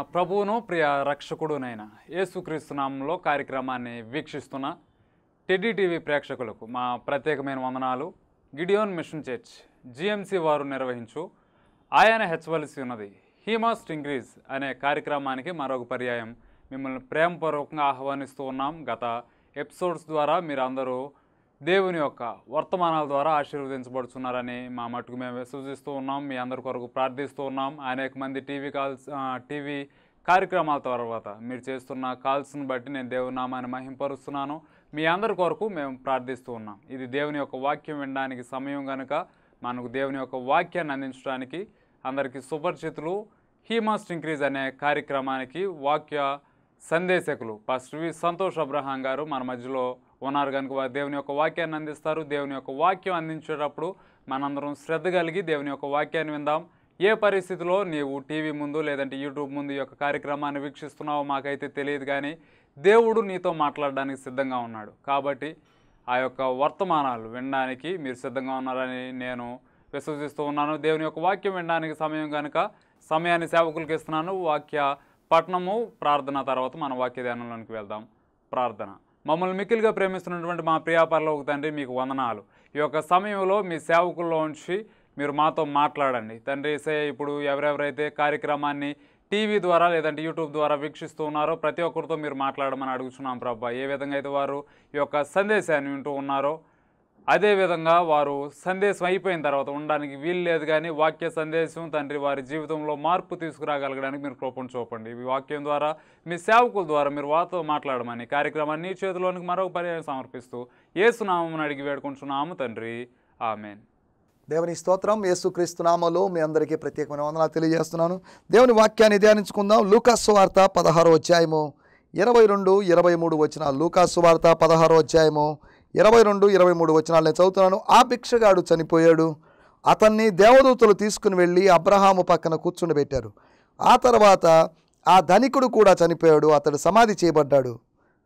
ప్రభువును ప్రియ రక్షకుడునైన యేసుక్రీస్తు నామంలో కార్యక్రమాన్ని వీక్షిస్తున్న టెడ్డీ టీవీ ప్రేక్షకులకు మా ప్రత్యేకమైన వందనాలు గిడియోన్ మిషన్ చర్చ్ జిఎంసి వారు నిర్వహించు ఆయన హెచ్చవలసి ఉన్నది హీ మస్ట్ ఇంక్రీజ్ అనే కార్యక్రమానికి మరొక పర్యాయం మిమ్మల్ని ప్రేమపూర్వకంగా ఆహ్వానిస్తూ ఉన్నాం గత ఎపిసోడ్స్ ద్వారా మీరు అందరూ దేవుని యొక్క వర్తమానాల ద్వారా ఆశీర్వదించబడుతున్నారని మా మటుకు మేము విశ్వసిస్తూ ఉన్నాం మీ అందరి కొరకు ప్రార్థిస్తూ ఉన్నాం అనేక మంది టీవీ కాల్స్ ఆ, టీవీ కార్యక్రమాల తర్వాత మీరు చేస్తున్న కాల్స్ని బట్టి నేను దేవుని నామాన్ని మహింపరుస్తున్నాను మీ అందరి కొరకు మేము ప్రార్థిస్తూ ఉన్నాం ఇది దేవుని యొక్క వాక్యం వినడానికి సమయం కనుక మనకు దేవుని యొక్క వాక్యాన్ని అందించడానికి అందరికీ సుపరిచితులు హీ మస్ట్ ఇంక్రీజ్ అనే కార్యక్రమానికి వాక్య సందేశకులు పాస్టర్ వి సంతోష్ అబ్రహాం గారు మన మధ్యలో ఉన్నారు కనుక వారు దేవుని యొక్క వాక్యాన్ని అందిస్తారు దేవుని యొక్క వాక్యం అందించేటప్పుడు మనందరం శ్రద్ధ కలిగి దేవుని యొక్క వాక్యాన్ని విందాం ఏ పరిస్థితిలో నీవు టీవీ ముందు లేదంటే యూట్యూబ్ ముందు ఈ యొక్క కార్యక్రమాన్ని వీక్షిస్తున్నావో మాకైతే తెలియదు కానీ దేవుడు నీతో మాట్లాడడానికి సిద్ధంగా ఉన్నాడు కాబట్టి ఆ యొక్క వర్తమానాలు వినడానికి మీరు సిద్ధంగా ఉన్నారని నేను విశ్వసిస్తూ ఉన్నాను దేవుని యొక్క వాక్యం వినడానికి సమయం కనుక సమయాన్ని సేవకులకు ఇస్తున్నాను వాక్య పఠనము ప్రార్థన తర్వాత మన వాక్య ధ్యానంలోనికి వెళ్దాం ప్రార్థన మమ్మల్ని మిక్కిలిగా ప్రేమిస్తున్నటువంటి మా ప్రియాపరలో ఒక తండ్రి మీకు వందనాలు ఈ యొక్క సమయంలో మీ సేవకుల్లో ఉంచి మీరు మాతో మాట్లాడండి తండ్రి సే ఇప్పుడు ఎవరెవరైతే కార్యక్రమాన్ని టీవీ ద్వారా లేదంటే యూట్యూబ్ ద్వారా వీక్షిస్తూ ఉన్నారో ప్రతి ఒక్కరితో మీరు మాట్లాడమని అడుగుతున్నాం ప్రభా ఏ విధంగా అయితే వారు ఈ యొక్క సందేశాన్ని వింటూ ఉన్నారో అదేవిధంగా వారు సందేశం అయిపోయిన తర్వాత ఉండడానికి వీలు లేదు కానీ వాక్య సందేశం తండ్రి వారి జీవితంలో మార్పు తీసుకురాగలగడానికి మీరు కృపను చూపండి ఈ వాక్యం ద్వారా మీ సేవకుల ద్వారా మీరు వారితో మాట్లాడమని కార్యక్రమాన్ని నీ చేతిలోనికి మరొక పర్యాయం సమర్పిస్తూ ఏసునామని అడిగి వేడుకుంటున్నాము తండ్రి ఆమెన్ దేవుని స్తోత్రం యేసుక్రీస్తు నామలో మీ అందరికీ ప్రత్యేకమైన వందనాలు తెలియజేస్తున్నాను దేవుని వాక్యాన్ని ధ్యానించుకుందాం లూకాసు వార్త పదహారో అధ్యాయము ఇరవై రెండు ఇరవై మూడు వచ్చిన లూకాసు వార్త పదహారో అధ్యాయము ఇరవై రెండు ఇరవై మూడు వచనాలు నేను చదువుతున్నాను ఆ భిక్షగాడు చనిపోయాడు అతన్ని దేవదూతలు తీసుకుని వెళ్ళి అబ్రహాము పక్కన కూర్చుని పెట్టారు ఆ తర్వాత ఆ ధనికుడు కూడా చనిపోయాడు అతడు సమాధి చేయబడ్డాడు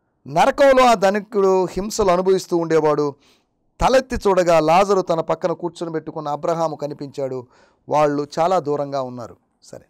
నరకంలో ఆ ధనికుడు హింసలు అనుభవిస్తూ ఉండేవాడు తలెత్తి చూడగా లాజరు తన పక్కన కూర్చొని పెట్టుకున్న అబ్రహాము కనిపించాడు వాళ్ళు చాలా దూరంగా ఉన్నారు సరే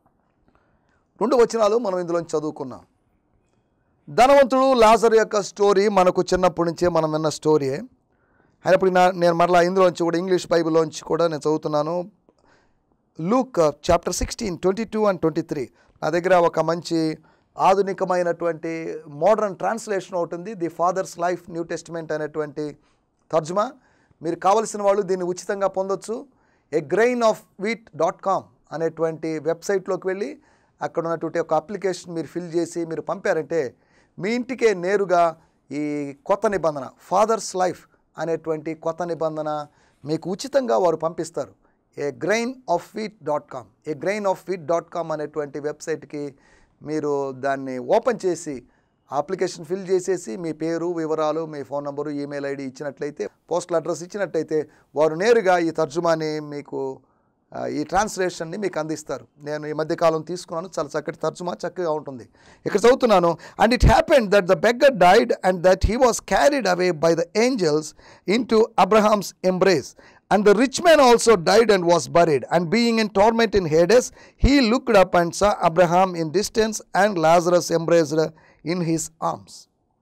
రెండు వచనాలు మనం ఇందులోంచి చదువుకున్నాం ధనవంతుడు లాజరు యొక్క స్టోరీ మనకు చిన్నప్పటి నుంచే మనం విన్న స్టోరీయే అయినప్పుడు నా నేను మరలా ఇందులోంచి కూడా ఇంగ్లీష్ బైబిల్లోంచి కూడా నేను చదువుతున్నాను Luke chapter sixteen twenty two and twenty three నా దగ్గర ఒక మంచి ఆధునికమైనటువంటి మోడర్న్ ట్రాన్స్లేషన్ ఒకటి ఉంది the Father's life new testament అనేటువంటి తర్జుమా మీరు కావలసిన వాళ్ళు దీన్ని ఉచితంగా పొందొచ్చు a grain of wheat dot com అనేటువంటి వెబ్సైట్లోకి వెళ్ళి అక్కడ ఉన్నటువంటి ఒక అప్లికేషన్ మీరు ఫిల్ చేసి మీరు పంపారంటే మీ ఇంటికే నేరుగా ఈ కొత్త నిబంధన ఫాదర్స్ లైఫ్ అనేటువంటి కొత్త నిబంధన మీకు ఉచితంగా వారు పంపిస్తారు a grain of wheat dot com a grain of wheat dot com అనేటువంటి వెబ్సైట్కి మీరు దాన్ని ఓపెన్ చేసి అప్లికేషన్ ఫిల్ చేసేసి మీ పేరు వివరాలు మీ ఫోన్ నంబరు ఈమెయిల్ ఐడి ఇచ్చినట్లయితే పోస్టల్ అడ్రస్ ఇచ్చినట్లయితే వారు నేరుగా ఈ తర్జుమాని మీకు ఆ, ఈ ట్రాన్స్లేషన్ని మీకు అందిస్తారు నేను ఈ మధ్యకాలం తీసుకున్నాను చాలా చక్కటి తర్జుమా చక్కగా ఉంటుంది ఇక్కడ చదువుతున్నాను and it happened that the beggar died and that he was carried away by the angels into Abraham's embrace and the rich man also died and was buried and being in torment in Hades he looked up and saw Abraham in distance and Lazarus embraced in his arms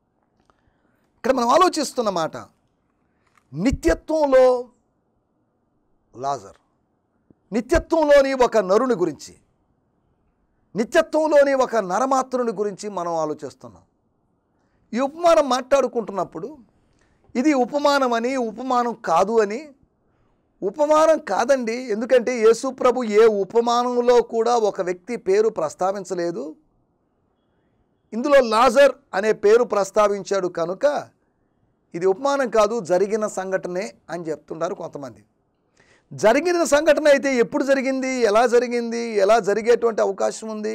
ఇక్కడ మనం ఆలోచిస్తున్న మాట నిత్యత్వంలో లాజర్ నిత్యత్వంలోని ఒక నరుని గురించి నిత్యత్వంలోని ఒక నరమాత్రుని గురించి మనం ఆలోచిస్తున్నాం ఈ ఉపమానం మాట్లాడుకుంటున్నప్పుడు ఇది ఉపమానం అని ఉపమానం కాదు అని ఉపమానం కాదండి ఎందుకంటే యేసు ప్రభు ఏ ఉపమానంలో కూడా ఒక వ్యక్తి పేరు ప్రస్తావించలేదు ఇందులో లాజర్ అనే పేరు ప్రస్తావించాడు కనుక ఇది ఉపమానం కాదు జరిగిన సంఘటనే అని చెప్తున్నారు కొంతమంది జరిగిన సంఘటన అయితే ఎప్పుడు జరిగింది ఎలా జరిగింది ఎలా జరిగేటువంటి అవకాశం ఉంది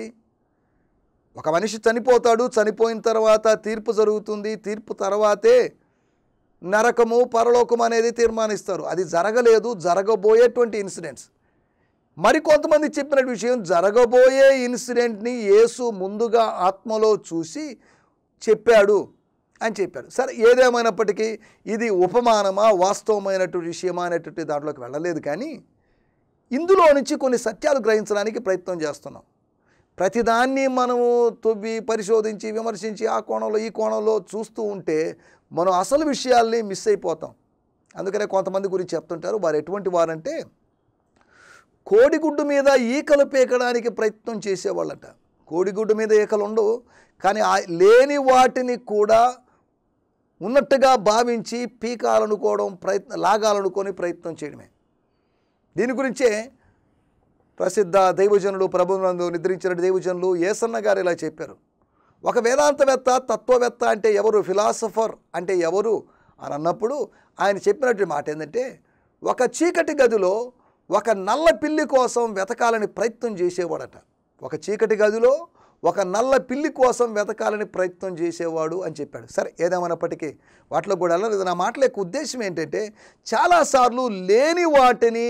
ఒక మనిషి చనిపోతాడు చనిపోయిన తర్వాత తీర్పు జరుగుతుంది తీర్పు తర్వాతే నరకము పరలోకం అనేది తీర్మానిస్తారు అది జరగలేదు జరగబోయేటువంటి ఇన్సిడెంట్స్ మరి కొంతమంది చెప్పిన విషయం జరగబోయే ఇన్సిడెంట్ని యేసు ముందుగా ఆత్మలో చూసి చెప్పాడు అని చెప్పాడు సరే ఏదేమైనప్పటికీ ఇది ఉపమానమా వాస్తవమైనటువంటి విషయమా అనేటువంటి దాంట్లోకి వెళ్ళలేదు కానీ ఇందులో నుంచి కొన్ని సత్యాలు గ్రహించడానికి ప్రయత్నం చేస్తున్నాం ప్రతిదాన్ని మనము తొవ్వి పరిశోధించి విమర్శించి ఆ కోణంలో ఈ కోణంలో చూస్తూ ఉంటే మనం అసలు విషయాల్ని మిస్ అయిపోతాం అందుకనే కొంతమంది గురించి చెప్తుంటారు వారు ఎటువంటి వారంటే కోడిగుడ్డు మీద ఈకలు పీకడానికి ప్రయత్నం చేసేవాళ్ళట కోడిగుడ్డు మీద ఈకలు ఉండవు కానీ ఆ లేని వాటిని కూడా ఉన్నట్టుగా భావించి పీకాలనుకోవడం ప్రయత్న లాగాలనుకొని ప్రయత్నం చేయడమే దీని గురించే ప్రసిద్ధ దైవజనులు ప్రభునందు నిద్రించిన దైవజనులు ఏసన్న గారు ఇలా చెప్పారు ఒక వేదాంతవేత్త తత్వవేత్త అంటే ఎవరు ఫిలాసఫర్ అంటే ఎవరు అని అన్నప్పుడు ఆయన చెప్పినట్టు మాట ఏంటంటే ఒక చీకటి గదిలో ఒక నల్ల పిల్లి కోసం వెతకాలని ప్రయత్నం చేసేవాడట ఒక చీకటి గదిలో ఒక నల్ల పిల్లి కోసం వెతకాలని ప్రయత్నం చేసేవాడు అని చెప్పాడు సరే ఏదేమైనప్పటికీ వాటిలో కూడా వెళ్ళలేదు నా మాటల యొక్క ఉద్దేశం ఏంటంటే చాలాసార్లు లేని వాటిని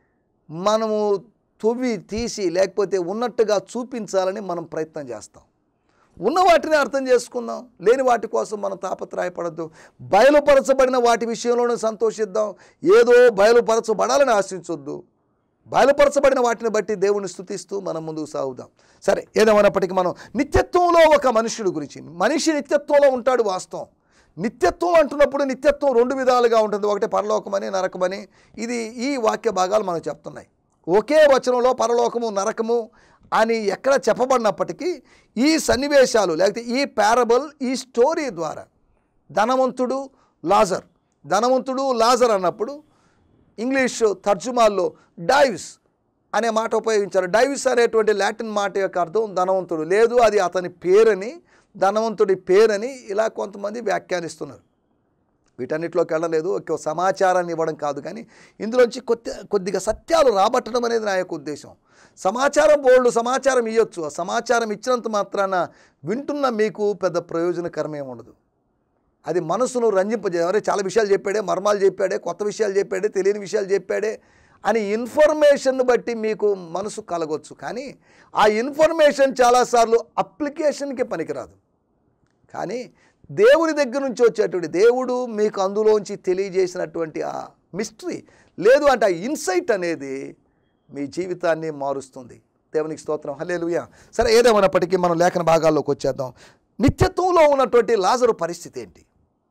మనము తొవ్వి తీసి లేకపోతే ఉన్నట్టుగా చూపించాలని మనం ప్రయత్నం చేస్తాం ఉన్న వాటిని అర్థం చేసుకుందాం లేని వాటి కోసం మనం తాపత్రయపడద్దు బయలుపరచబడిన వాటి విషయంలోనే సంతోషిద్దాం ఏదో బయలుపరచబడాలని ఆశించొద్దు బయలుపరచబడిన వాటిని బట్టి దేవుని స్థుతిస్తూ మనం ముందుకు సాగుదాం సరే ఏదేమైనప్పటికీ మనం నిత్యత్వంలో ఒక మనుషుడు గురించి మనిషి నిత్యత్వంలో ఉంటాడు వాస్తవం నిత్యత్వం అంటున్నప్పుడు నిత్యత్వం రెండు విధాలుగా ఉంటుంది ఒకటి పరలోకమని నరకమని ఇది ఈ వాక్య భాగాలు మనకు చెప్తున్నాయి ఒకే వచనంలో పరలోకము నరకము అని ఎక్కడ చెప్పబడినప్పటికీ ఈ సన్నివేశాలు లేకపోతే ఈ పారబుల్ ఈ స్టోరీ ద్వారా ధనవంతుడు లాజర్ ధనవంతుడు లాజర్ అన్నప్పుడు ఇంగ్లీష్ తర్జుమాల్లో డైవ్స్ అనే మాట ఉపయోగించారు డైవ్స్ అనేటువంటి లాటిన్ మాట యొక్క అర్థం ధనవంతుడు లేదు అది అతని పేరని ధనవంతుడి పేరని ఇలా కొంతమంది వ్యాఖ్యానిస్తున్నారు వీటన్నిటిలోకి వెళ్ళలేదు ఒక సమాచారాన్ని ఇవ్వడం కాదు కానీ ఇందులోంచి కొద్ది కొద్దిగా సత్యాలు రాబట్టడం అనేది నా యొక్క ఉద్దేశం సమాచారం బోల్డ్ సమాచారం ఇవ్వచ్చు ఆ సమాచారం ఇచ్చినంత మాత్రాన వింటున్న మీకు పెద్ద ప్రయోజనకరమేం ఉండదు అది మనసును రంజింపజే అరే చాలా విషయాలు చెప్పాడే మర్మాలు చెప్పాడే కొత్త విషయాలు చెప్పాడే తెలియని విషయాలు చెప్పాడే అని ఇన్ఫర్మేషన్ బట్టి మీకు మనసు కలగొచ్చు కానీ ఆ ఇన్ఫర్మేషన్ చాలాసార్లు అప్లికేషన్కి పనికిరాదు కానీ దేవుని దగ్గర నుంచి వచ్చేటువంటి దేవుడు మీకు అందులోంచి తెలియజేసినటువంటి ఆ మిస్టరీ లేదు అంటే ఆ ఇన్సైట్ అనేది మీ జీవితాన్ని మారుస్తుంది దేవునికి స్తోత్రం హలేలుయా సరే ఏదేమైనప్పటికీ మనం లేఖన భాగాల్లోకి వచ్చేద్దాం నిత్యత్వంలో ఉన్నటువంటి లాజరు పరిస్థితి ఏంటి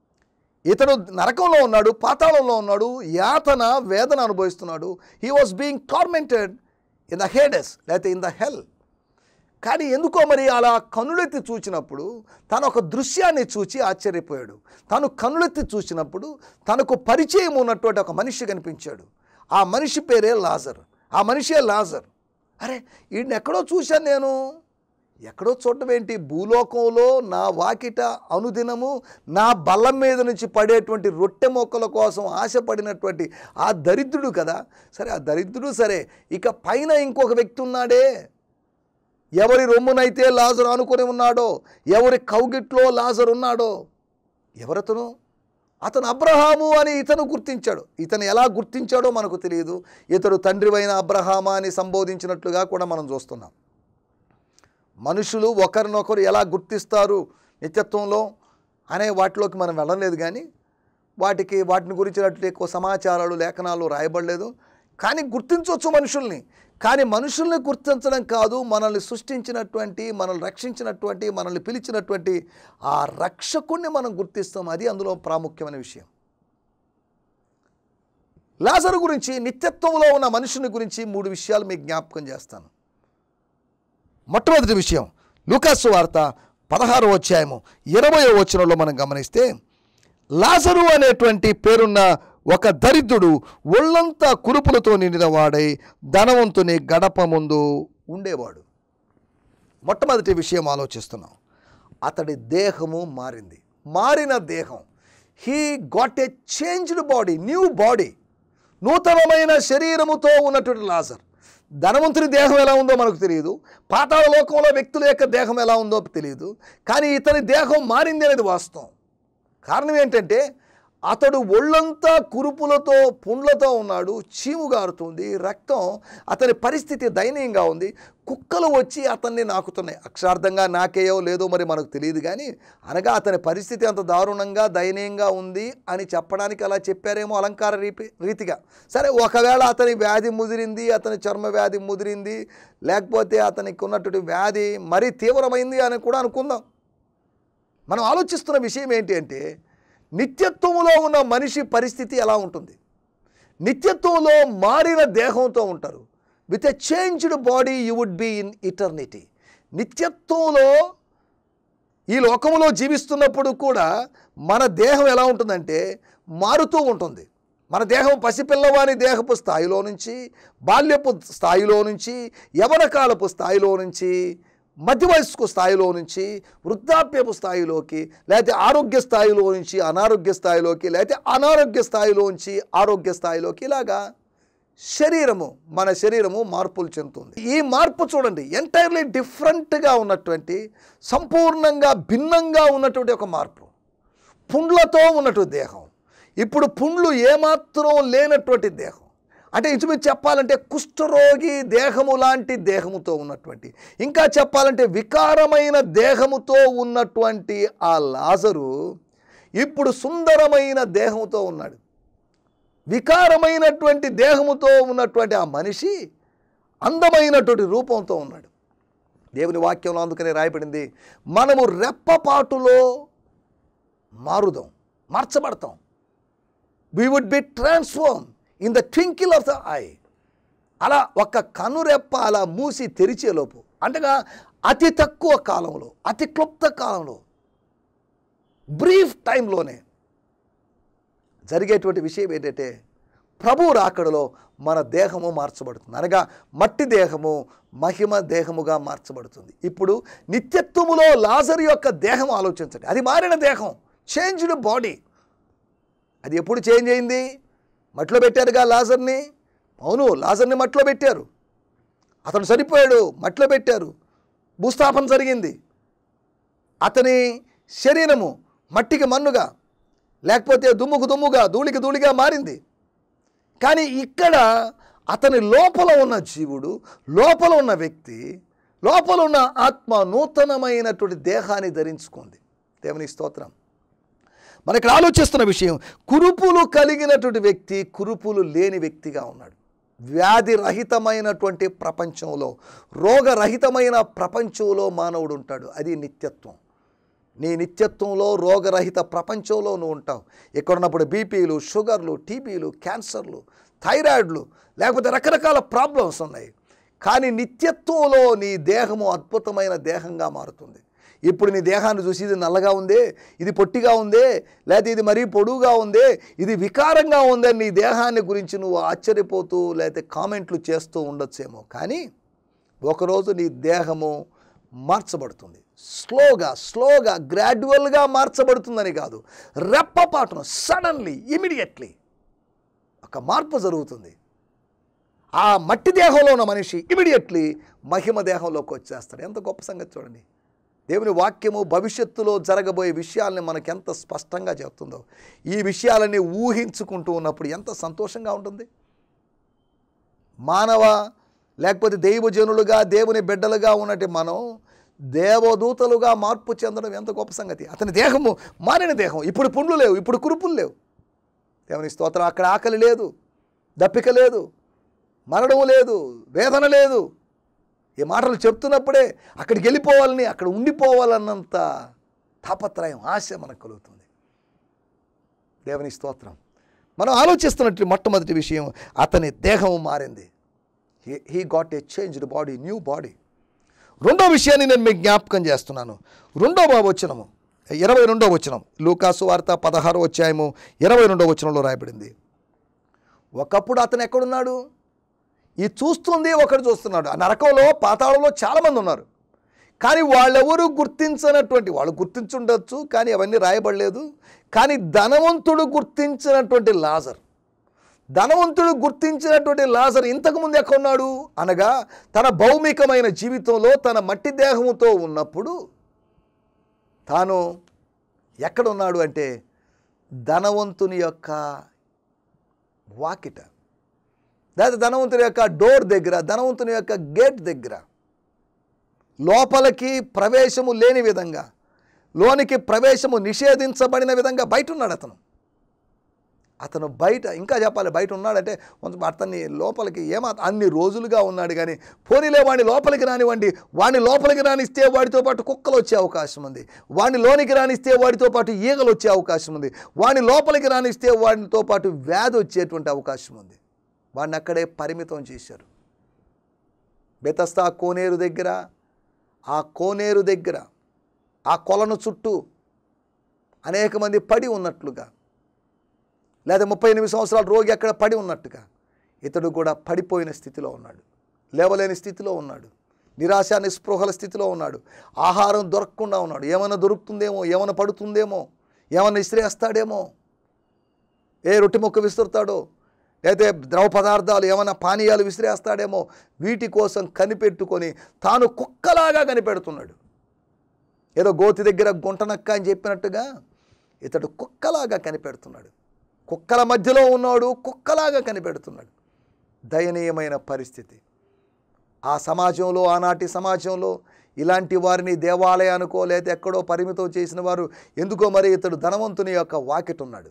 ఇతడు నరకంలో ఉన్నాడు పాతాళంలో ఉన్నాడు యాతన వేదన అనుభవిస్తున్నాడు he was being tormented in the Hades లేకపోతే ఇన్ ద హెల్ కానీ ఎందుకో మరి అలా కనులెత్తి చూచినప్పుడు తను ఒక దృశ్యాన్ని చూచి ఆశ్చర్యపోయాడు తను కనులెత్తి చూసినప్పుడు తనకు పరిచయం ఉన్నటువంటి ఒక మనిషి కనిపించాడు ఆ మనిషి పేరే లాజర్ ఆ మనిషే లాజర్ అరే వీడిని ఎక్కడో చూశాను నేను ఎక్కడో చూడటం ఏంటి భూలోకంలో నా వాకిట అనుదినము నా బల్లం మీద నుంచి పడేటువంటి రొట్టె మొక్కల కోసం ఆశపడినటువంటి ఆ దరిద్రుడు కదా సరే ఆ దరిద్రుడు సరే ఇక పైన ఇంకొక వ్యక్తి ఉన్నాడే ఎవరి రొమ్మునైతే లాజరు ఆనుకొని ఉన్నాడో ఎవరి కౌగిట్లో లాజరు ఉన్నాడో ఎవరతను అతను అబ్రహాము అని ఇతను గుర్తించాడు ఇతను ఎలా గుర్తించాడో మనకు తెలియదు ఇతడు తండ్రివైన అబ్రహామా అని సంబోధించినట్లుగా కూడా మనం చూస్తున్నాం మనుషులు ఒకరినొకరు ఎలా గుర్తిస్తారు నిత్యత్వంలో అనే వాటిలోకి మనం వెళ్ళలేదు కానీ వాటికి వాటిని గురించినటువంటి ఎక్కువ సమాచారాలు లేఖనాలు రాయబడలేదు కానీ గుర్తించవచ్చు మనుషుల్ని కానీ మనుషుల్ని గుర్తించడం కాదు మనల్ని సృష్టించినటువంటి మనల్ని రక్షించినటువంటి మనల్ని పిలిచినటువంటి ఆ రక్షకుణ్ణి మనం గుర్తిస్తాం అది అందులో ప్రాముఖ్యమైన విషయం లాజరు గురించి నిత్యత్వంలో ఉన్న మనుషుని గురించి మూడు విషయాలు మీకు జ్ఞాపకం చేస్తాను మొట్టమొదటి విషయం లూకాసు వార్త పదహారో అధ్యాయము ఇరవయో వచనంలో మనం గమనిస్తే లాజరు అనేటువంటి పేరున్న ఒక దరిద్రుడు ఒళ్ళంతా కురుపులతో నిండిన వాడై ధనవంతుని గడప ముందు ఉండేవాడు మొట్టమొదటి విషయం ఆలోచిస్తున్నాం అతడి దేహము మారింది మారిన దేహం he got a changed body new body నూతనమైన శరీరముతో ఉన్నటువంటి లాజర్ ధనవంతుని దేహం ఎలా ఉందో మనకు తెలియదు పాతాళ లోకంలో వ్యక్తుల యొక్క దేహం ఎలా ఉందో తెలియదు కానీ ఇతని దేహం మారింది అనేది వాస్తవం కారణం ఏంటంటే అతడు ఒళ్ళంతా కురుపులతో పుండ్లతో ఉన్నాడు చీము గారుతుంది రక్తం అతని పరిస్థితి దయనీయంగా ఉంది కుక్కలు వచ్చి అతన్ని నాకుతున్నాయి అక్షరార్థంగా నాకేయో లేదో మరి మనకు తెలియదు కానీ అనగా అతని పరిస్థితి అంత దారుణంగా దయనీయంగా ఉంది అని చెప్పడానికి అలా చెప్పారేమో అలంకార రీపి రీతిగా సరే ఒకవేళ అతని వ్యాధి ముదిరింది అతని చర్మ వ్యాధి ముదిరింది లేకపోతే అతనికి ఉన్నటువంటి వ్యాధి మరీ తీవ్రమైంది అని కూడా అనుకుందాం మనం ఆలోచిస్తున్న విషయం ఏంటి అంటే నిత్యత్వంలో ఉన్న మనిషి పరిస్థితి ఎలా ఉంటుంది నిత్యత్వంలో మారిన దేహంతో ఉంటారు with a changed body you would be in eternity నిత్యత్వంలో ఈ లోకంలో జీవిస్తున్నప్పుడు కూడా మన దేహం ఎలా ఉంటుందంటే మారుతూ ఉంటుంది మన దేహం పసిపిల్లవాని దేహపు స్థాయిలో నుంచి బాల్యపు స్థాయిలో నుంచి యవనకాలపు స్థాయిలో నుంచి మధ్య వయస్కు స్థాయిలో నుంచి వృద్ధాప్యపు స్థాయిలోకి లేకపోతే ఆరోగ్య స్థాయిలో నుంచి అనారోగ్య స్థాయిలోకి లేకపోతే అనారోగ్య స్థాయిలోంచి ఆరోగ్య స్థాయిలోకి ఇలాగా శరీరము మన శరీరము మార్పులు చెందుతుంది ఈ మార్పు చూడండి ఎంటైర్లీ డిఫరెంట్గా ఉన్నటువంటి సంపూర్ణంగా భిన్నంగా ఉన్నటువంటి ఒక మార్పు పుండ్లతో ఉన్నటువంటి దేహం ఇప్పుడు పుండ్లు ఏమాత్రం లేనటువంటి దేహం అంటే ఇంచుమించు చెప్పాలంటే కుష్ఠరోగి దేహము లాంటి దేహముతో ఉన్నటువంటి ఇంకా చెప్పాలంటే వికారమైన దేహముతో ఉన్నటువంటి ఆ లాజరు ఇప్పుడు సుందరమైన దేహంతో ఉన్నాడు వికారమైనటువంటి దేహముతో ఉన్నటువంటి ఆ మనిషి అందమైనటువంటి రూపంతో ఉన్నాడు దేవుని వాక్యంలో అందుకనే రాయబడింది మనము రెప్పపాటులో మారుదాం మార్చబడతాం we would be transform in the twinkle of the eye అలా ఒక్క కనురెప్ప అలా మూసి తెరిచేలోపు అంటగా అతి తక్కువ కాలంలో అతి క్లుప్త కాలంలో బ్రీఫ్ టైంలోనే జరిగేటువంటి విషయం ఏంటంటే ప్రభు రాకడలో మన దేహము మార్చబడుతుంది అనగా మట్టి దేహము మహిమ దేహముగా మార్చబడుతుంది ఇప్పుడు నిత్యత్వములో లాజర్ యొక్క దేహం ఆలోచించండి అది మారిన దేహం చేంజ్డ్ బాడీ అది ఎప్పుడు చేంజ్ అయింది మట్లో పెట్టారుగా లాజర్ని అవును లాజర్ని మట్లో పెట్టారు అతను చనిపోయాడు మట్లో పెట్టారు భూస్థాపన జరిగింది అతని శరీరము మట్టికి మన్నుగా లేకపోతే దుమ్ముకు దుమ్ముగా ధూళికి ధూళిగా మారింది కానీ ఇక్కడ అతని లోపల ఉన్న జీవుడు లోపల ఉన్న వ్యక్తి లోపల ఉన్న ఆత్మ నూతనమైనటువంటి దేహాన్ని ధరించుకుంది దేవుని స్తోత్రం మన ఇక్కడ ఆలోచిస్తున్న విషయం కురుపులు కలిగినటువంటి వ్యక్తి కురుపులు లేని వ్యక్తిగా ఉన్నాడు వ్యాధి రహితమైనటువంటి ప్రపంచంలో రోగరహితమైన ప్రపంచంలో మానవుడు ఉంటాడు అది నిత్యత్వం నీ నిత్యత్వంలో రోగరహిత ప్రపంచంలో నువ్వు ఉంటావు ఇక్కడ ఉన్నప్పుడు బీపీలు షుగర్లు టీబీలు క్యాన్సర్లు థైరాయిడ్లు లేకపోతే రకరకాల ప్రాబ్లమ్స్ ఉన్నాయి కానీ నిత్యత్వంలో నీ దేహము అద్భుతమైన దేహంగా మారుతుంది ఇప్పుడు నీ దేహాన్ని చూసి ఇది నల్లగా ఉందే ఇది పొట్టిగా ఉందే లేకపోతే ఇది మరీ పొడుగుగా ఉందే ఇది వికారంగా ఉందే నీ దేహాన్ని గురించి నువ్వు ఆశ్చర్యపోతూ లేకపోతే కామెంట్లు చేస్తూ ఉండొచ్చేమో కానీ ఒకరోజు నీ దేహము మార్చబడుతుంది స్లోగా స్లోగా గ్రాడ్యువల్గా మార్చబడుతుందని కాదు రెప్పపాటును సడన్లీ ఇమీడియట్లీ ఒక మార్పు జరుగుతుంది ఆ మట్టి దేహంలో ఉన్న మనిషి ఇమీడియట్లీ మహిమ దేహంలోకి వచ్చేస్తాడు ఎంత గొప్ప సంగతి చూడండి దేవుని వాక్యము భవిష్యత్తులో జరగబోయే విషయాల్ని మనకు ఎంత స్పష్టంగా చెప్తుందో ఈ విషయాలన్నీ ఊహించుకుంటూ ఉన్నప్పుడు ఎంత సంతోషంగా ఉంటుంది మానవ లేకపోతే దైవజనులుగా దేవుని బిడ్డలుగా ఉన్నట్టు మనం దేవదూతలుగా మార్పు చెందడం ఎంత గొప్ప సంగతి అతని దేహము మారిన దేహం ఇప్పుడు పుండ్లు లేవు ఇప్పుడు కురుపులు లేవు దేవుని స్తోత్రం అక్కడ ఆకలి లేదు దప్పిక లేదు మరణము లేదు వేదన లేదు ఈ మాటలు చెప్తున్నప్పుడే అక్కడికి వెళ్ళిపోవాలని అక్కడ ఉండిపోవాలన్నంత తాపత్రయం ఆశ మనకు కలుగుతుంది దేవుని స్తోత్రం మనం ఆలోచిస్తున్నట్టు మొట్టమొదటి విషయం అతని దేహం మారింది he got a changed body new body రెండో విషయాన్ని నేను మీకు జ్ఞాపకం చేస్తున్నాను రెండో వచనము ఇరవై రెండో వచనం లూకాసు వార్త పదహారో అధ్యాయము ఇరవై రెండో వచనంలో రాయబడింది ఒకప్పుడు అతను ఎక్కడున్నాడు ఈ చూస్తుంది ఒకడు చూస్తున్నాడు ఆ నరకంలో పాతాళంలో చాలామంది ఉన్నారు కానీ వాళ్ళెవరూ గుర్తించినటువంటి వాళ్ళు గుర్తించుండొచ్చు కానీ అవన్నీ రాయబడలేదు కానీ ధనవంతుడు గుర్తించినటువంటి లాజర్ ధనవంతుడు గుర్తించినటువంటి లాజర్ ఇంతకుముందు ఎక్కడున్నాడు అనగా తన భౌమికమైన జీవితంలో తన మట్టి దేహముతో ఉన్నప్పుడు తాను ఎక్కడున్నాడు అంటే ధనవంతుని యొక్క వాకిట లేదా ధనవంతుని యొక్క డోర్ దగ్గర ధనవంతుని యొక్క గేట్ దగ్గర లోపలికి ప్రవేశము లేని విధంగా లోనికి ప్రవేశము నిషేధించబడిన విధంగా బయట ఉన్నాడు అతను అతను బయట ఇంకా చెప్పాలి బయట ఉన్నాడంటే కొంచెం అతన్ని లోపలికి ఏమా అన్ని రోజులుగా ఉన్నాడు కానీ పోనీలే వాడిని లోపలికి రానివ్వండి వాడిని లోపలికి రానిస్తే వాడితో పాటు కుక్కలు వచ్చే అవకాశం ఉంది వాడిని లోనికి రానిస్తే వాడితో పాటు ఈగలు వచ్చే అవకాశం ఉంది వాడిని లోపలికి రానిస్తే వాడితో పాటు వ్యాధి వచ్చేటువంటి అవకాశం ఉంది వాడిని అక్కడే పరిమితం చేశారు బెతస్తా కోనేరు దగ్గర ఆ కోనేరు దగ్గర ఆ కొలను చుట్టూ అనేక మంది పడి ఉన్నట్లుగా లేదా ముప్పై ఎనిమిది సంవత్సరాల రోగి అక్కడ పడి ఉన్నట్టుగా ఇతడు కూడా పడిపోయిన స్థితిలో ఉన్నాడు లేవలేని స్థితిలో ఉన్నాడు నిరాశ నిస్పృహల స్థితిలో ఉన్నాడు ఆహారం దొరకకుండా ఉన్నాడు ఏమైనా దొరుకుతుందేమో ఏమైనా పడుతుందేమో ఏమైనా ఇసిరేస్తాడేమో ఏ రొట్టె మొక్క విసురుతాడో లేకపోతే ద్రవ పదార్థాలు ఏమైనా పానీయాలు విసిరేస్తాడేమో వీటి కోసం కనిపెట్టుకొని తాను కుక్కలాగా కనిపెడుతున్నాడు ఏదో గోతి దగ్గర గుంటనక్క అని చెప్పినట్టుగా ఇతడు కుక్కలాగా కనిపెడుతున్నాడు కుక్కల మధ్యలో ఉన్నాడు కుక్కలాగా కనిపెడుతున్నాడు దయనీయమైన పరిస్థితి ఆ సమాజంలో ఆనాటి సమాజంలో ఇలాంటి వారిని దేవాలయానికో లేదా ఎక్కడో పరిమితం చేసిన వారు ఎందుకో మరి ఇతడు ధనవంతుని యొక్క వాకిట్ ఉన్నాడు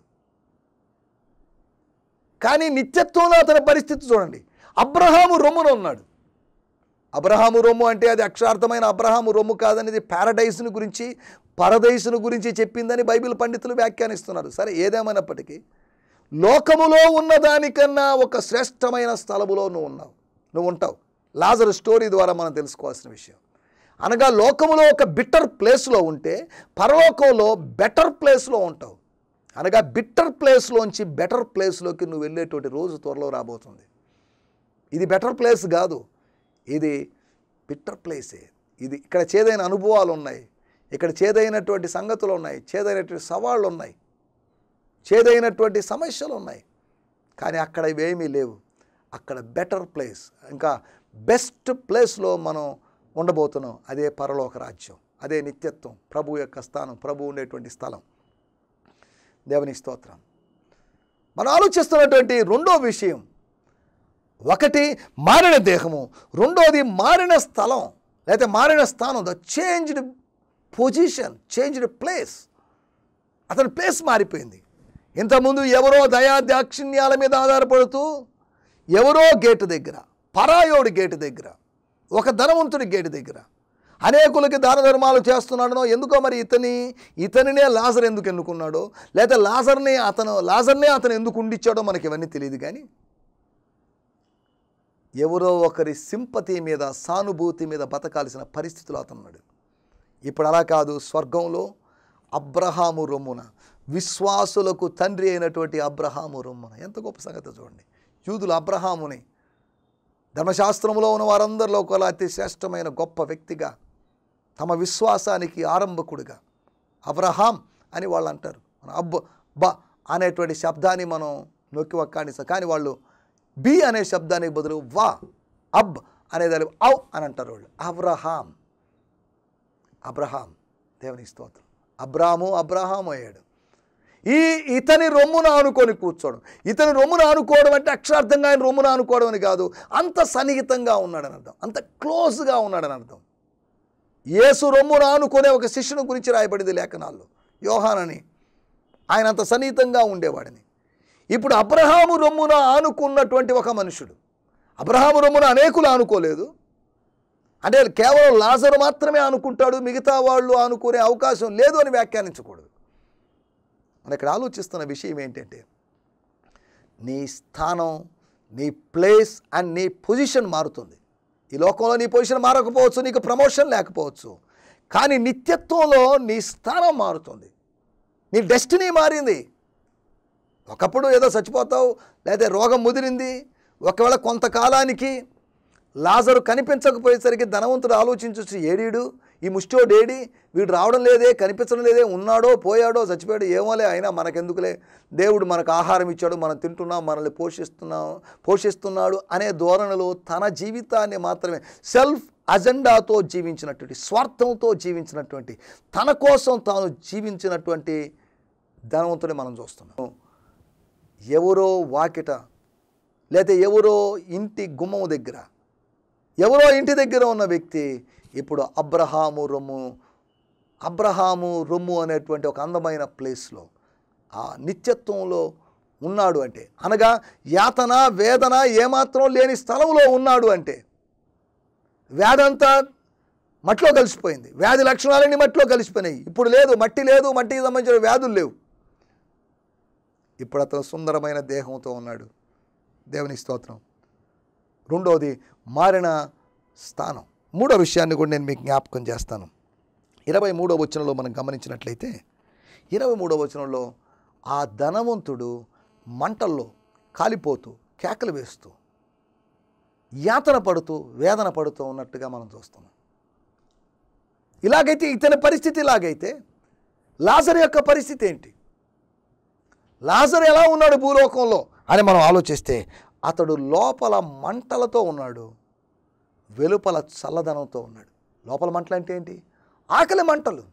కానీ నిత్యత్వంలో అతని పరిస్థితి చూడండి అబ్రహాము రొమ్మున ఉన్నాడు అబ్రహాము రొమ్ము అంటే అది అక్షరార్థమైన అబ్రహాము రొమ్ము కాదనేది ప్యారడైస్ను గురించి పరదైసును గురించి చెప్పిందని బైబిల్ పండితులు వ్యాఖ్యానిస్తున్నారు సరే ఏదేమైనప్పటికీ లోకములో ఉన్న దానికన్నా ఒక శ్రేష్టమైన స్థలములో నువ్వు ఉన్నావు నువ్వు ఉంటావు లాజర్ స్టోరీ ద్వారా మనం తెలుసుకోవాల్సిన విషయం అనగా లోకములో ఒక బిట్టర్ ప్లేస్లో ఉంటే పరలోకంలో బెటర్ ప్లేస్లో ఉంటావు అనగా బిట్టర్ ప్లేస్లోంచి బెటర్ ప్లేస్లోకి నువ్వు వెళ్ళేటువంటి రోజు త్వరలో రాబోతుంది ఇది బెటర్ ప్లేస్ కాదు ఇది బిట్టర్ ప్లేసే ఇది ఇక్కడ చేదైన అనుభవాలు ఉన్నాయి ఇక్కడ చేదైనటువంటి సంగతులు ఉన్నాయి చేదైనటువంటి సవాళ్ళు ఉన్నాయి చేదైనటువంటి సమస్యలు ఉన్నాయి కానీ అక్కడ ఇవేమీ లేవు అక్కడ బెటర్ ప్లేస్ ఇంకా బెస్ట్ ప్లేస్లో మనం ఉండబోతున్నాం అదే పరలోక రాజ్యం అదే నిత్యత్వం ప్రభు యొక్క స్థానం ప్రభు ఉండేటువంటి స్థలం దేవుని స్తోత్రం మనం ఆలోచిస్తున్నటువంటి రెండో విషయం ఒకటి మారిన దేహము రెండోది మారిన స్థలం లేకపోతే మారిన స్థానం the changed position changed place అతని ప్లేస్ మారిపోయింది ఇంతకుముందు ఎవరో దయా దాక్షిణ్యాల మీద ఆధారపడుతూ ఎవరో గేటు దగ్గర పరాయోడి గేటు దగ్గర ఒక ధనవంతుడి గేటు దగ్గర అనేకులకి దాన ధర్మాలు చేస్తున్నాడనో ఎందుకో మరి ఇతని ఇతనినే లాజర్ ఎందుకు ఎన్నుకున్నాడో లేదా లాజర్ని అతను లాజర్నే అతను ఎందుకు ఉండిచ్చాడో మనకి ఇవన్నీ తెలియదు కానీ ఎవరో ఒకరి సింపతి మీద సానుభూతి మీద బతకాల్సిన పరిస్థితిలో అతనున్నాడు ఇప్పుడు అలా కాదు స్వర్గంలో అబ్రహాము రొమ్మున విశ్వాసులకు తండ్రి అయినటువంటి అబ్రహాము రొమ్మున ఎంత గొప్ప సంగతి చూడండి యూదులు అబ్రహాముని ధర్మశాస్త్రంలో ఉన్న వారందరిలో ఒకలా అతి శ్రేష్టమైన గొప్ప వ్యక్తిగా తమ విశ్వాసానికి ఆరంభకుడిగా అబ్రహాం అని వాళ్ళు అంటారు మన అబ్బ బ అనేటువంటి శబ్దాన్ని మనం నొక్కి వక్కాడిస్తాం కానీ వాళ్ళు బి అనే శబ్దానికి బదులు వా అబ్ అనేదాన్ని ఔ అని అంటారు వాళ్ళు అబ్రహాం అబ్రహాం దేవుని స్తోత్రం అబ్రాము అబ్రహాం అయ్యాడు ఈ ఇతని రొమ్మున ఆనుకొని కూర్చోవడం ఇతని రొమ్మున ఆనుకోవడం అంటే అక్షరార్థంగా ఆయన రొమ్మున ఆనుకోవడం అని కాదు అంత సన్నిహితంగా ఉన్నాడని అర్థం అంత క్లోజ్గా ఉన్నాడని అర్థం యేసు రొమ్మున ఆనుకునే ఒక శిష్యుని గురించి రాయబడింది లేఖనాల్లో యోహానని ఆయన అంత సన్నిహితంగా ఉండేవాడని ఇప్పుడు అబ్రహాము రొమ్మున ఆనుకున్నటువంటి ఒక మనుషుడు అబ్రహాము రొమ్మున అనేకులు ఆనుకోలేదు అంటే కేవలం లాజరు మాత్రమే అనుకుంటాడు మిగతా వాళ్ళు అనుకునే అవకాశం లేదు అని వ్యాఖ్యానించకూడదు మనం ఇక్కడ ఆలోచిస్తున్న విషయం ఏంటంటే నీ స్థానం నీ ప్లేస్ అండ్ నీ పొజిషన్ మారుతుంది ఈ లోకంలో నీ పొజిషన్ మారకపోవచ్చు నీకు ప్రమోషన్ లేకపోవచ్చు కానీ నిత్యత్వంలో నీ స్థానం మారుతుంది నీ డెస్టినీ మారింది ఒకప్పుడు ఏదో చచ్చిపోతావు లేదా రోగం ముదిరింది ఒకవేళ కొంతకాలానికి లాజరు కనిపించకపోయేసరికి ధనవంతుడు ఆలోచించవచ్చు ఏడీడు ఈ ముష్టోడు ఏడి వీడు రావడం లేదే కనిపించడం లేదే ఉన్నాడో పోయాడో చచ్చిపోయాడు ఏమోలే అయినా మనకెందుకులే దేవుడు మనకు ఆహారం ఇచ్చాడు మనం తింటున్నాం మనల్ని పోషిస్తున్నాం పోషిస్తున్నాడు అనే ధోరణిలో తన జీవితాన్ని మాత్రమే సెల్ఫ్ అజెండాతో జీవించినటువంటి స్వార్థంతో జీవించినటువంటి తన కోసం తాను జీవించినటువంటి ధనవంతుని మనం చూస్తున్నాం ఎవరో వాకిట లేకపోతే ఎవరో ఇంటి గుమ్మం దగ్గర ఎవరో ఇంటి దగ్గర ఉన్న వ్యక్తి ఇప్పుడు అబ్రహాము రొమ్ము అబ్రహాము రొమ్ము అనేటువంటి ఒక అందమైన ప్లేస్లో ఆ నిత్యత్వంలో ఉన్నాడు అంటే అనగా యాతన వేదన ఏమాత్రం లేని స్థలంలో ఉన్నాడు అంటే వ్యాధంతా మట్టిలో కలిసిపోయింది వ్యాధి లక్షణాలన్నీ మట్టిలో కలిసిపోయినాయి ఇప్పుడు లేదు మట్టి లేదు మట్టికి సంబంధించిన వ్యాధులు లేవు ఇప్పుడు అతను సుందరమైన దేహంతో ఉన్నాడు దేవుని స్తోత్రం రెండవది మారిన స్థానం మూడో విషయాన్ని కూడా నేను మీకు జ్ఞాపకం చేస్తాను ఇరవై మూడో వచనంలో మనం గమనించినట్లయితే ఇరవై మూడో వచనంలో ఆ ధనవంతుడు మంటల్లో కాలిపోతూ కేకలు వేస్తూ యాతన పడుతూ వేదన పడుతూ ఉన్నట్టుగా మనం చూస్తున్నాం ఇలాగైతే ఇతని పరిస్థితి ఇలాగైతే లాజర్ యొక్క పరిస్థితి ఏంటి లాజర్ ఎలా ఉన్నాడు భూలోకంలో అని మనం ఆలోచిస్తే అతడు లోపల మంటలతో ఉన్నాడు వెలుపల చల్లదనంతో ఉన్నాడు లోపల మంటలు అంటే ఏంటి ఆకలి మంటలు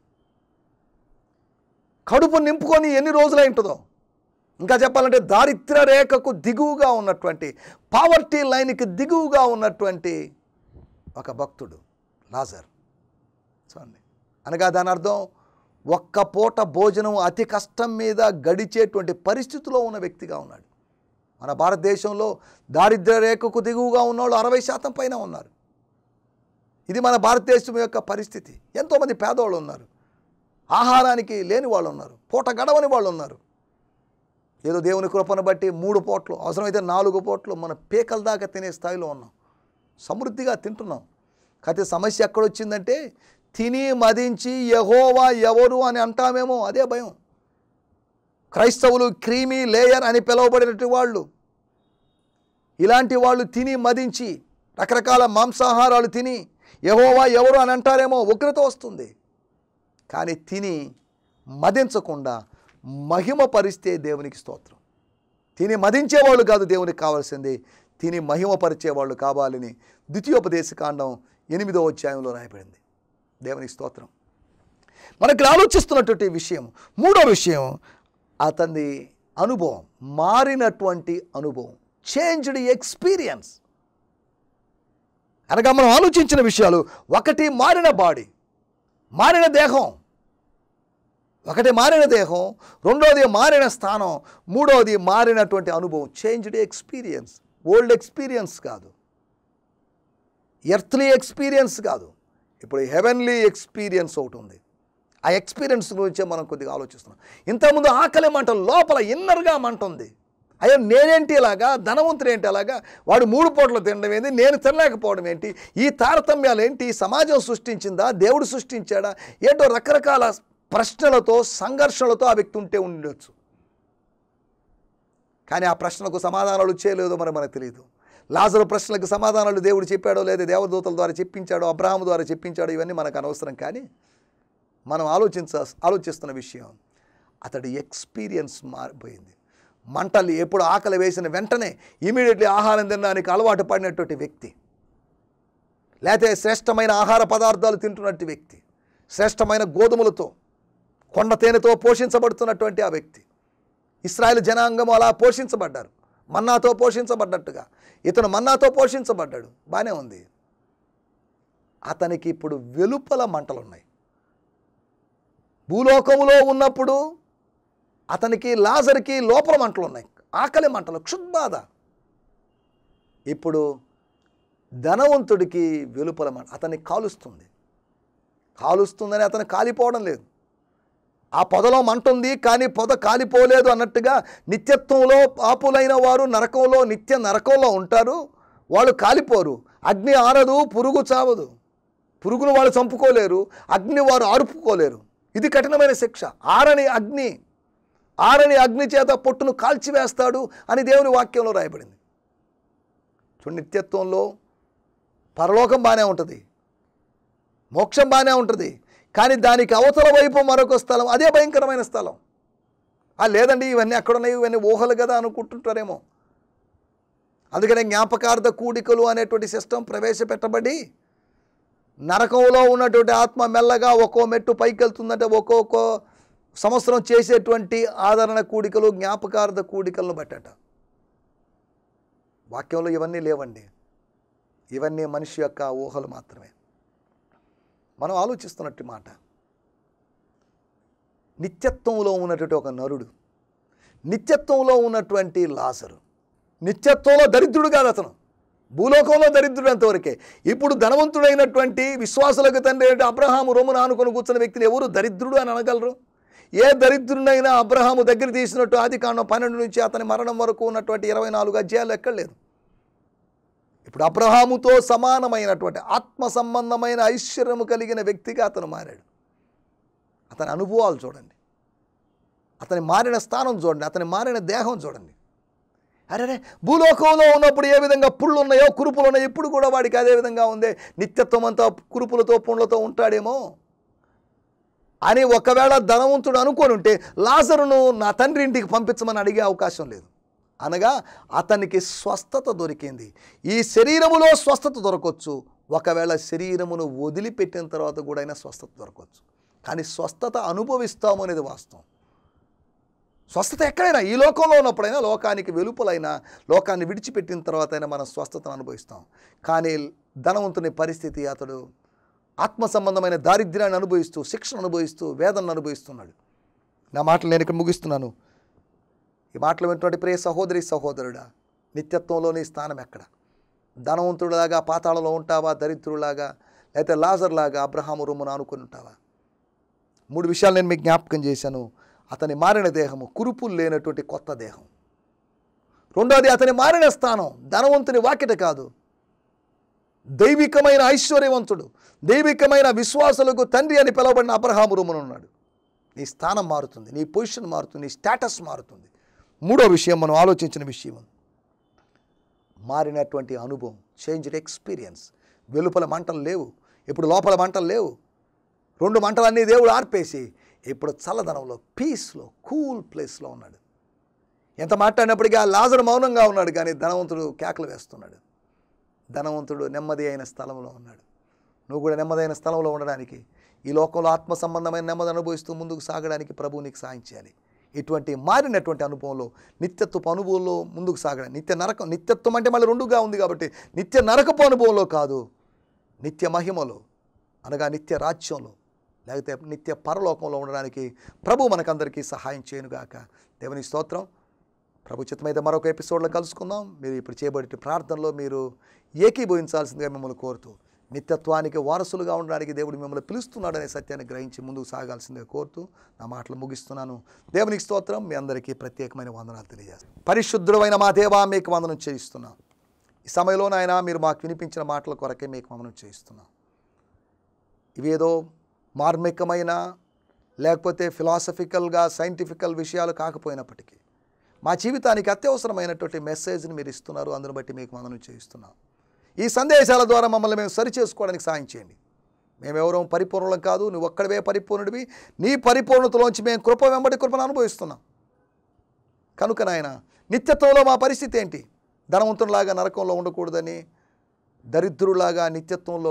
కడుపు నింపుకొని ఎన్ని రోజులై ఉంటుందో ఇంకా చెప్పాలంటే దారిద్ర్య రేఖకు దిగువగా ఉన్నటువంటి పావర్టీ లైన్కి దిగువగా ఉన్నటువంటి ఒక భక్తుడు లాజర్ చూడండి అనగా దాని అర్థం ఒక్క పూట భోజనం అతి కష్టం మీద గడిచేటువంటి పరిస్థితిలో ఉన్న వ్యక్తిగా ఉన్నాడు మన భారతదేశంలో దారిద్ర్య రేఖకు దిగువగా ఉన్నవాళ్ళు అరవై శాతం పైన ఉన్నారు ఇది మన భారతదేశం యొక్క పరిస్థితి ఎంతోమంది పేదవాళ్ళు ఉన్నారు ఆహారానికి లేని వాళ్ళు ఉన్నారు పూట గడవని వాళ్ళు ఉన్నారు ఏదో దేవుని కృపను బట్టి మూడు పూట్లు అవసరమైతే నాలుగు పూట్లు మన పేకల దాకా తినే స్థాయిలో ఉన్నాం సమృద్ధిగా తింటున్నాం కాకపోతే సమస్య ఎక్కడొచ్చిందంటే తిని మదించి యహోవా ఎవరు అని అంటామేమో అదే భయం క్రైస్తవులు క్రీమీ లేయర్ అని పిలువబడినటువంటి వాళ్ళు ఇలాంటి వాళ్ళు తిని మదించి రకరకాల మాంసాహారాలు తిని యహోవా ఎవరు అని అంటారేమో ఉగ్రత వస్తుంది కానీ తిని మదించకుండా మహిమ పరిస్తే దేవునికి స్తోత్రం తిని మదించేవాళ్ళు కాదు దేవునికి కావాల్సింది తిని మహిమపరిచేవాళ్ళు కావాలని ద్వితీయోపదేశకాండం ఎనిమిదో అధ్యాయంలో రాయబడింది దేవునికి స్తోత్రం మనకి ఆలోచిస్తున్నటువంటి విషయం మూడో విషయం అతని అనుభవం మారినటువంటి అనుభవం చేంజ్డ్ ఎక్స్పీరియన్స్ అనగా మనం ఆలోచించిన విషయాలు ఒకటి మారిన బాడీ మారిన దేహం ఒకటి మారిన దేహం రెండోది మారిన స్థానం మూడోది మారినటువంటి అనుభవం చేంజ్డ్ ఎక్స్పీరియన్స్ ఓల్డ్ ఎక్స్పీరియన్స్ కాదు ఎర్త్లీ ఎక్స్పీరియన్స్ కాదు ఇప్పుడు హెవెన్లీ ఎక్స్పీరియన్స్ ఒకటి ఉంది ఆ ఎక్స్పీరియన్స్ గురించే మనం కొద్దిగా ఆలోచిస్తున్నాం ఇంతకుముందు ఆకలి మంట లోపల ఇన్నర్గా మంట ఉంది అయ్యో నేనేంటి ఇలాగా ధనవంతుడు ఏంటి అలాగా వాడు మూడు పూటలు తినడం ఏంటి నేను తినలేకపోవడం ఏంటి ఈ తారతమ్యాలు ఏంటి ఈ సమాజం సృష్టించిందా దేవుడు సృష్టించాడా ఏంటో రకరకాల ప్రశ్నలతో సంఘర్షణలతో ఆ వ్యక్తి ఉంటే ఉండొచ్చు కానీ ఆ ప్రశ్నలకు సమాధానాలు చేయలేదో మరి మనకు తెలియదు లాజరు ప్రశ్నలకు సమాధానాలు దేవుడు చెప్పాడో లేదా దేవదూతల ద్వారా చెప్పించాడో అబ్రహాము ద్వారా చెప్పించాడో ఇవన్నీ మనకు అనవసరం కానీ మనం ఆలోచించ ఆలోచిస్తున్న విషయం అతడి ఎక్స్పీరియన్స్ మారిపోయింది మంటలు ఎప్పుడు ఆకలి వేసిన వెంటనే ఇమీడియట్లీ ఆహారం తినడానికి అలవాటు పడినటువంటి వ్యక్తి లేకపోతే శ్రేష్టమైన ఆహార పదార్థాలు తింటున్నట్టు వ్యక్తి శ్రేష్టమైన గోధుమలతో కొండ తేనెతో పోషించబడుతున్నటువంటి ఆ వ్యక్తి ఇస్రాయేల్ జనాంగం అలా పోషించబడ్డారు మన్నాతో పోషించబడ్డట్టుగా ఇతను మన్నాతో పోషించబడ్డాడు బాగానే ఉంది అతనికి ఇప్పుడు వెలుపల మంటలు ఉన్నాయి భూలోకములో ఉన్నప్పుడు అతనికి లాజర్కి లోపల మంటలు ఉన్నాయి ఆకలి మంటలు క్షుద్బాధ ఇప్పుడు ధనవంతుడికి వెలుపల మంట అతన్ని కాలుస్తుంది కాలుస్తుందని అతను కాలిపోవడం లేదు ఆ పొదలో మంట ఉంది కానీ పొద కాలిపోలేదు అన్నట్టుగా నిత్యత్వంలో పాపులైన వారు నరకంలో నిత్య నరకంలో ఉంటారు వాళ్ళు కాలిపోరు అగ్ని ఆరదు పురుగు చావదు పురుగును వాళ్ళు చంపుకోలేరు అగ్ని వారు ఆరుపుకోలేరు ఇది కఠినమైన శిక్ష ఆరని అగ్ని ఆరని అగ్ని చేత పొట్టును కాల్చివేస్తాడు అని దేవుని వాక్యంలో రాయబడింది చూడు నిత్యత్వంలో పరలోకం బాగానే ఉంటుంది మోక్షం బాగానే ఉంటుంది కానీ దానికి అవతల వైపు మరొక స్థలం అదే భయంకరమైన స్థలం ఆ లేదండి ఇవన్నీ అక్కడ ఉన్నాయి ఇవన్నీ ఊహలు కదా అనుకుంటుంటారేమో అందుకనే జ్ఞాపకార్థ కూడికలు అనేటువంటి సిస్టమ్ ప్రవేశపెట్టబడి నరకంలో ఉన్నటువంటి ఆత్మ మెల్లగా ఒక్కో మెట్టు పైకి వెళ్తుందంటే ఒక్కొక్క సంవత్సరం చేసేటువంటి ఆదరణ కూడికలు జ్ఞాపకార్థ కూడికలను బట్టట వాక్యంలో ఇవన్నీ లేవండి ఇవన్నీ మనిషి యొక్క ఊహలు మాత్రమే మనం ఆలోచిస్తున్నట్టు మాట నిత్యత్వంలో ఉన్నటువంటి ఒక నరుడు నిత్యత్వంలో ఉన్నటువంటి లాజరు నిత్యత్వంలో దరిద్రుడు కాదు అతను భూలోకంలో దరిద్రుడు అంతవరకే ఇప్పుడు ధనవంతుడైనటువంటి విశ్వాసులకు తండ్రి అయిన అబ్రహాము రొమ్మును ఆనుకొని కూర్చున్న వ్యక్తిని ఎవరు దరిద్రుడు అని అనగలరు ఏ దరిద్రునైనా అబ్రహాము దగ్గర తీసినట్టు ఆది కాండం పన్నెండు నుంచి అతని మరణం వరకు ఉన్నటువంటి ఇరవై నాలుగు అధ్యాయాలు ఎక్కడ లేదు ఇప్పుడు అబ్రహాముతో సమానమైనటువంటి ఆత్మ సంబంధమైన ఐశ్వర్యము కలిగిన వ్యక్తిగా అతను మారాడు అతని అనుభవాలు చూడండి అతని మారిన స్థానం చూడండి అతని మారిన దేహం చూడండి అరే భూలోకంలో ఉన్నప్పుడు ఏ విధంగా పుళ్ళు ఉన్నాయో కురుపులు ఉన్నాయో ఇప్పుడు కూడా వాడికి అదే విధంగా ఉంది నిత్యత్వం అంతా కురుపులతో పుండ్లతో ఉంటాడేమో అని ఒకవేళ ధనవంతుడు అనుకొని ఉంటే లాజరును నా తండ్రి ఇంటికి పంపించమని అడిగే అవకాశం లేదు అనగా అతనికి స్వస్థత దొరికింది ఈ శరీరములో స్వస్థత దొరకవచ్చు ఒకవేళ శరీరమును వదిలిపెట్టిన తర్వాత కూడా అయినా స్వస్థత దొరకవచ్చు కానీ స్వస్థత అనుభవిస్తాము అనేది వాస్తవం స్వస్థత ఎక్కడైనా ఈ లోకంలో ఉన్నప్పుడైనా లోకానికి వెలుపలైనా లోకాన్ని విడిచిపెట్టిన తర్వాత అయినా మనం స్వస్థతను అనుభవిస్తాం కానీ ధనవంతుని పరిస్థితి అతడు ఆత్మ సంబంధమైన దారిద్ర్యాన్ని అనుభవిస్తూ శిక్షణ అనుభవిస్తూ వేదనను అనుభవిస్తున్నాడు నా మాటలు నేను ఇక్కడ ముగిస్తున్నాను ఈ మాటలు వింటున్నటువంటి ప్రియ సహోదరి సహోదరుడా నిత్యత్వంలో నీ స్థానం ఎక్కడ ధనవంతుడిలాగా పాతాళంలో ఉంటావా దరిద్రులాగా లేకపోతే లాజర్లాగా అబ్రహాము రొమ్మును ఆనుకుని ఉంటావా మూడు విషయాలు నేను మీకు జ్ఞాపకం చేశాను అతని మారిన దేహము కురుపులు లేనటువంటి కొత్త దేహం రెండోది అతని మారిన స్థానం ధనవంతుని వాకిట కాదు దైవికమైన ఐశ్వర్యవంతుడు దైవికమైన విశ్వాసులకు తండ్రి అని పిలువబడిన అబ్రహాము రొమ్మున ఉన్నాడు నీ స్థానం మారుతుంది నీ పొజిషన్ మారుతుంది నీ స్టేటస్ మారుతుంది మూడో విషయం మనం ఆలోచించిన విషయం మారినటువంటి అనుభవం చేంజ్డ్ ఎక్స్పీరియన్స్ వెలుపల మంటలు లేవు ఇప్పుడు లోపల మంటలు లేవు రెండు మంటలన్నీ దేవుడు ఆర్పేసి ఇప్పుడు చల్లదనంలో పీస్లో కూల్ ప్లేస్లో ఉన్నాడు ఎంత మాట్లాడినప్పటికీ ఆ లాజరు మౌనంగా ఉన్నాడు కానీ ధనవంతుడు కేకలు వేస్తున్నాడు ధనవంతుడు నెమ్మది అయిన స్థలంలో ఉన్నాడు నువ్వు కూడా నెమ్మదైన స్థలంలో ఉండడానికి ఈ లోకంలో ఆత్మ సంబంధమైన నెమ్మది అనుభవిస్తూ ముందుకు సాగడానికి ప్రభువు నీకు సాయం చేయాలి ఇటువంటి మారినటువంటి అనుభవంలో నిత్యత్వపు అనుభవంలో ముందుకు సాగడం నిత్య నరకం నిత్యత్వం అంటే మళ్ళీ రెండుగా ఉంది కాబట్టి నిత్య నరకపు అనుభవంలో కాదు నిత్య మహిమలో అనగా నిత్య రాజ్యంలో లేకపోతే నిత్య పరలోకంలో ఉండడానికి ప్రభు మనకందరికీ సహాయం చేయనుగాక దేవుని స్తోత్రం ప్రభు చిత్తమైతే మరొక ఎపిసోడ్లో కలుసుకుందాం మీరు ఇప్పుడు చేయబడే ప్రార్థనలో మీరు ఏకీభవించాల్సిందిగా మిమ్మల్ని కోరుతూ నిత్యత్వానికి వారసులుగా ఉండడానికి దేవుడు మిమ్మల్ని పిలుస్తున్నాడనే సత్యాన్ని గ్రహించి ముందుకు సాగాల్సిందిగా కోరుతూ నా మాటలు ముగిస్తున్నాను దేవునికి స్తోత్రం మీ అందరికీ ప్రత్యేకమైన వందనాలు తెలియజేస్తాను పరిశుద్ధుడైన మా దేవా మీకు వందనం చేయిస్తున్నాం ఈ సమయంలో నాయన మీరు మాకు వినిపించిన మాటల కొరకే మీకు వందనం చేయిస్తున్నాం ఇవేదో మార్మికమైన లేకపోతే ఫిలాసఫికల్గా సైంటిఫికల్ విషయాలు కాకపోయినప్పటికీ మా జీవితానికి అత్యవసరమైనటువంటి మెసేజ్ని మీరు ఇస్తున్నారు అందును బట్టి మీకు మనం చేయిస్తున్నాం ఈ సందేశాల ద్వారా మమ్మల్ని మేము సరి చేసుకోవడానికి సాయం చేయండి మేమెవరూ పరిపూర్ణులం కాదు నువ్వు ఒక్కడివే పరిపూర్ణుడివి నీ పరిపూర్ణతలోంచి మేము కృప వెంబడి కృపను అనుభవిస్తున్నాం కనుక నాయన నిత్యత్వంలో మా పరిస్థితి ఏంటి ధనవంతునిలాగా నరకంలో ఉండకూడదని దరిద్రులాగా నిత్యత్వంలో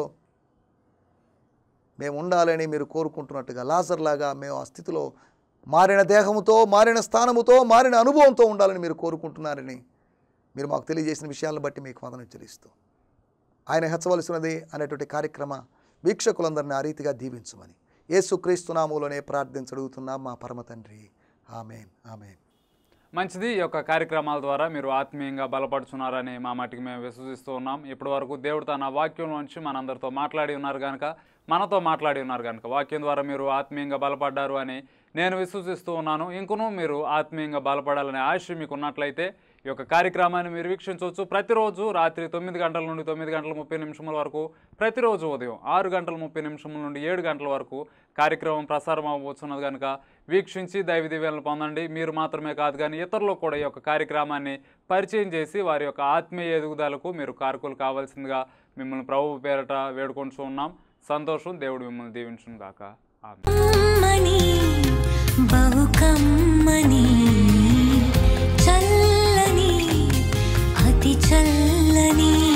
మేము ఉండాలని మీరు కోరుకుంటున్నట్టుగా లాజర్లాగా మేము ఆ స్థితిలో మారిన దేహముతో మారిన స్థానముతో మారిన అనుభవంతో ఉండాలని మీరు కోరుకుంటున్నారని మీరు మాకు తెలియజేసిన విషయాలను బట్టి మీకు వందనం చెల్లిస్తూ ఆయన హెచ్చవలసినది అనేటువంటి కార్యక్రమ వీక్షకులందరినీ ఆ రీతిగా దీవించమని యేసుక్రీస్తునాములోనే ప్రార్థించడుగుతున్నాం మా పరమ తండ్రి ఆమెన్ ఆమెన్ మంచిది ఈ యొక్క కార్యక్రమాల ద్వారా మీరు ఆత్మీయంగా బలపడుచున్నారని మా మటుకు మేము విశ్వసిస్తూ ఉన్నాం ఇప్పటి వరకు దేవుడు తన వాక్యం నుంచి మనందరితో మాట్లాడి ఉన్నారు కనుక మనతో మాట్లాడి ఉన్నారు కనుక వాక్యం ద్వారా మీరు ఆత్మీయంగా బలపడ్డారు అని నేను విశ్వసిస్తూ ఉన్నాను ఇంకనూ మీరు ఆత్మీయంగా బలపడాలనే ఆశ మీకు ఉన్నట్లయితే ఈ యొక్క కార్యక్రమాన్ని మీరు వీక్షించవచ్చు ప్రతిరోజు రాత్రి తొమ్మిది గంటల నుండి తొమ్మిది గంటల ముప్పై నిమిషముల వరకు ప్రతిరోజు ఉదయం ఆరు గంటల ముప్పై నిమిషముల నుండి ఏడు గంటల వరకు కార్యక్రమం ప్రసారం అవ్వబోతున్నది కనుక వీక్షించి దైవ దివ్యాలను పొందండి మీరు మాత్రమే కాదు కానీ ఇతరులకు కూడా ఈ యొక్క కార్యక్రమాన్ని పరిచయం చేసి వారి యొక్క ఆత్మీయ ఎదుగుదలకు మీరు కారకులు కావాల్సిందిగా మిమ్మల్ని ప్రభు పేరట వేడుకొంటూ ఉన్నాం సంతోషం దేవుడు మిమ్మల్ని దీవించును గాక ఆమె కమ్మని బహు కమ్మని చల్లని అతి చల్లని